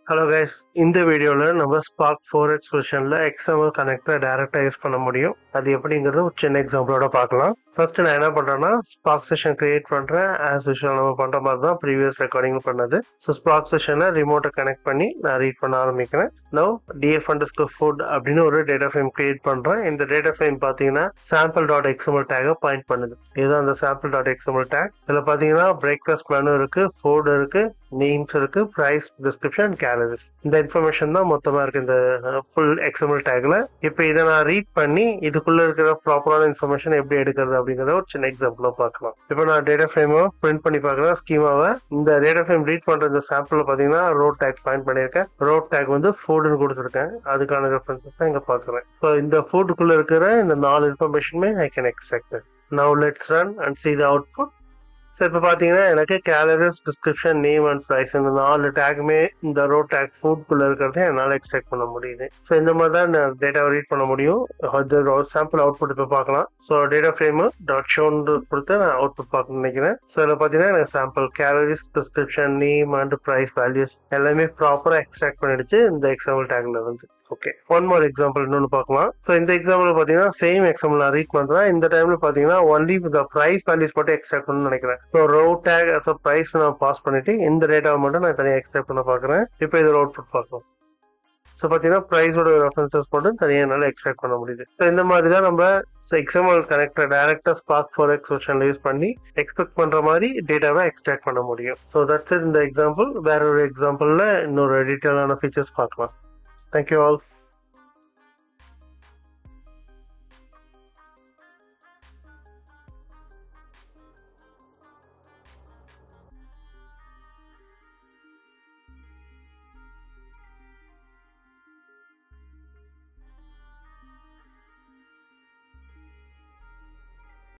hello guys இந்த வீடியோவில் நம்ம ஸ்பார்க் ஃபோர் எக்ஸ் வெர்ஷனில் எக்ஸ்எம்எல் கனெக்டரை டேரெக்டாக யூஸ் பண்ண முடியும் அது எப்படிங்கிறது ஒரு சின்ன எக்ஸாம்பிளோட பார்க்கலாம் ஃபர்ஸ்ட் நான் என்ன பண்ணுறேன்னா ஸ்பார்க் செஷன் கிரியேட் பண்ணுறேன் ஆஸ் யூஷுவல் நம்ம பண்ணுற மாதிரி தான் ப்ரீவியஸ் ரெக்கார்டிங் பண்ணது ஸோ ஸ்பார்க் செஷனை ரிமோட்டை கனெக்ட் பண்ணி நான் ரீட் பண்ண ஆரம்பிக்கிறேன் நோ டிஎஃப் அண்டர்ஸ்கோர் ஃபுட் அப்படின்னு ஒரு டேட்டா ஃப்ரேம் கிரியேட் பண்ணுறேன் இந்த டேட்டா ஃப்ரேம் பார்த்தீங்கன்னா சாம்பிள் டாட் எக்ஸ்எம்எல் டேகை பாயிண்ட் பண்ணுது இதுதான் அந்த சாம்பிள் டாட் எக்ஸ்எம்எல் டேக் இதில் பார்த்தீங்கன்னா பிரேக்ஃபாஸ்ட் மெனு இருக்குது ஃபுட் இருக்குது நேம்ஸ் இருக்கு ப்ரைஸ் டிஸ்கிரிப்ஷன் கேலரிஸ் இந்த இன்ஃபர்மேஷன் தான் மொத்தமா இருக்கு இந்த ஃபுல் எக்ஸ்எம்எல் டேக்ல இப்போ இதை நான் ரீட் பண்ணி இதுக்குள்ள இருக்கிற ப்ராப்பரான இன்ஃபர்மேஷன் எப்படி எடுக்கிறது அப்படிங்கறத ஒரு சின்ன எக்ஸாம்பிளா பார்க்கலாம் இப்போ நான் டேட்டா ஃப்ரேமை பிரிண்ட் பண்ணி பார்க்குறேன் ஸ்கீமாவை இந்த டேட்டா ஃப்ரேம் ரீட் பண்ற இந்த சாம்பிள் பார்த்தீங்கன்னா ரோட் டேக் பாயிண்ட் பண்ணியிருக்கேன் ரோட் டேக் வந்து ஃபுட்னு கொடுத்துருக்கேன் அதுக்கான ரெஃபரன்சஸ் தான் இங்க பார்க்குறேன் ஸோ இந்த ஃபுட்டுக்குள்ள இருக்கிற இந்த நாலு இன்ஃபர்மேஷனுமே I can extract now let's run and see the output so இப்போ பார்த்தீங்கன்னா எனக்கு calories description name and price இந்த நாலு டேக்குமே இந்த ரோ டேக் ஃபுட்குள்ளே இருக்கிறத என்னால் எக்ஸ்ட்ராக்ட் பண்ண முடியுது ஸோ இந்த மாதிரி தான் நான் டேட்டாவை ரீட் பண்ண முடியும் அது சாம்பிள் அவுட்புட் இப்போ பார்க்கலாம் ஸோ டேட்டா ஃப்ரேமு டாட் ஷோன்னு கொடுத்து நான் அவுட்புட் பார்க்கணும்னு நினைக்கிறேன் ஸோ இதில் பார்த்தீங்கன்னா எனக்கு sample calories description name and price values எல்லாமே ப்ராப்பராக எக்ஸ்ட்ராக்ட் பண்ணிடுச்சு இந்த எக்ஸாம்பிள் டேக்ல வந்து ஓகே ஒன் மோர் எக்ஸாம்பிள் இன்னொன்று பார்க்கலாம் ஸோ இந்த எக்ஸாம்பிள் பார்த்தீங்கன்னா சேம் எக்ஸாம்பிள் நான் ரீட் பண்ணுறேன் இந்த டைமில் பார்த்தீங்கன்னா ஒன்லி இந்த ப்ரைஸ் வேல்யூஸ் மட்டும் எக்ஸ்ட்ராக்ட் பண்ணணும்னு நினைக்கிறேன் so row tag as a price நான் பாஸ் பண்ணிட்டு இந்த டேட்டாவை மட்டும் நான் தனியாக எக்ஸ்ட்ராக்ட் பண்ண பார்க்குறேன் இப்போ இதோட அவுட்புட் பார்க்கலாம் ஸோ பார்த்தீங்கன்னா ப்ரைஸோட ரெஃபரன்சஸ் மட்டும் தனியாக என்னால் எக்ஸ்ட்ராக்ட் பண்ண முடியுது ஸோ இந்த மாதிரி தான் நம்ம எக்ஸ்எம்எல் கனெக்டர் டேரக்டாக ஸ்பார்க் ஃபோர் எக்ஸ் வெர்ஷனில் யூஸ் பண்ணி எக்ஸ்பெக்ட் பண்ணுற மாதிரி டேட்டாவை எக்ஸ்ட்ராக்ட் பண்ண முடியும் ஸோ தட்ஸ் இந்த எக்ஸாம்பிள் வேற ஒரு எக்ஸாம்பிளில் இன்னொரு டீட்டெயிலான ஃபீச்சர்ஸ் பார்க்கலாம் தேங்க்யூ ஆல்